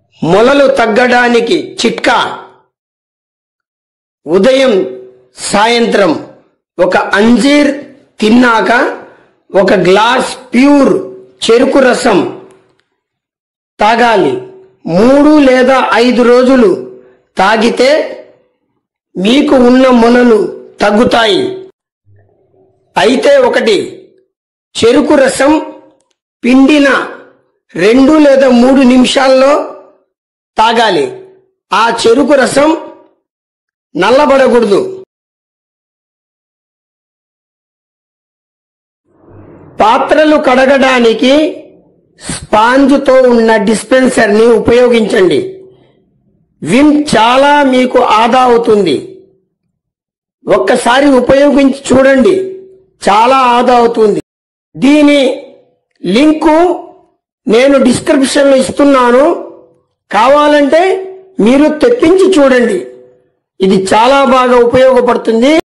మొలలు తగ్గడానికి చిట్కా ఉదయం సాయంత్రం ఒక అంజీర్ తిన్నాక ఒక గ్లాస్ ప్యూర్ చెరుకు రసం తాగాలి మూడు లేదా ఐదు రోజులు తాగితే మీకు ఉన్న మొలలు తగ్గుతాయి అయితే ఒకటి చెరుకు రసం పిండిన రెండు లేదా మూడు నిమిషాల్లో తాగాలి ఆ చెరుకు రసం నల్లబడకూడదు పాత్రలు కడగడానికి స్పాంజ్తో ఉన్న డిస్పెన్సర్ని ఉపయోగించండి విమ్ చాలా మీకు ఆదా అవుతుంది ఒక్కసారి ఉపయోగించి చూడండి చాలా ఆదా అవుతుంది దీని లింకు నేను డిస్క్రిప్షన్లో ఇస్తున్నాను కావాలంటే మీరు తెప్పించి చూడండి ఇది చాలా బాగా ఉపయోగపడుతుంది